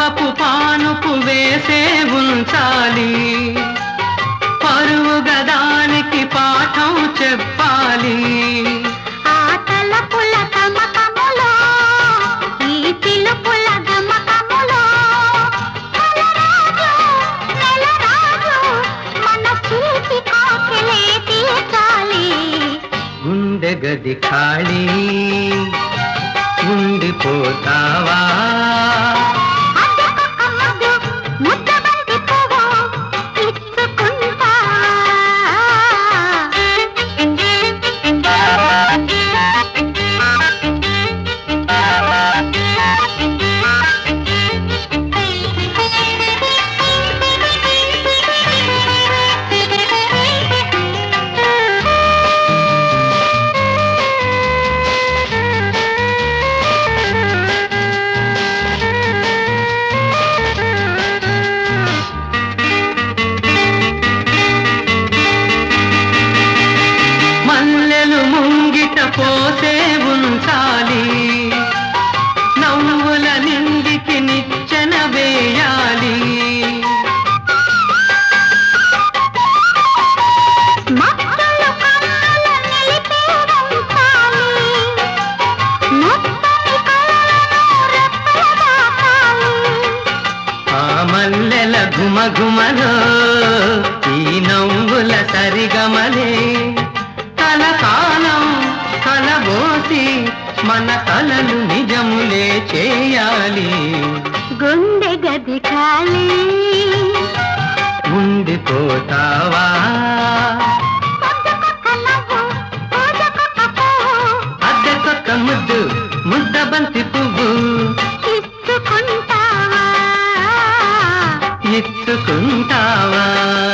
పరువపు పానుపు వేసే ఉంచాలి పరువు గదానికి పాఠం చెప్పాలి ఆ తలపుల తమకములో ఈ పిలుపుల గమకములో కలరాజు నెలరాజు మన చూసి కాకిలే తీర్చాలి గుండె గది ఖాళీ ఉండిపోతావా అద్దెకొక ముద్దు ముద్దబంతి పువ్వు ఇచ్చుకుంటా మల్లెలు ముంగిట పోసే ఉంచాలి నవ్వుల నిందికి నిచ్చెన వేయాలి మక్కలు కన్నుల నిలిపే ఉంచాలి మొత్తని కలలను రెప్పల దాచాలి ఆ మల్లెల ఘుమఘుమలో ఈ నవ్వుల సరిగమలే కలకాలం కలబోసి మన కలలు నిజములే చేయాలి గుండె గది ఖాళీ ఉండిపోతావా పొద్దుకొక్క నవ్వు పూజకొక్క పువ్వు అద్దెకొక్క ముద్దు ముద్ద బంతి పువ్వు ఇచ్చుకుంటావా ఇచ్చుకుంటావా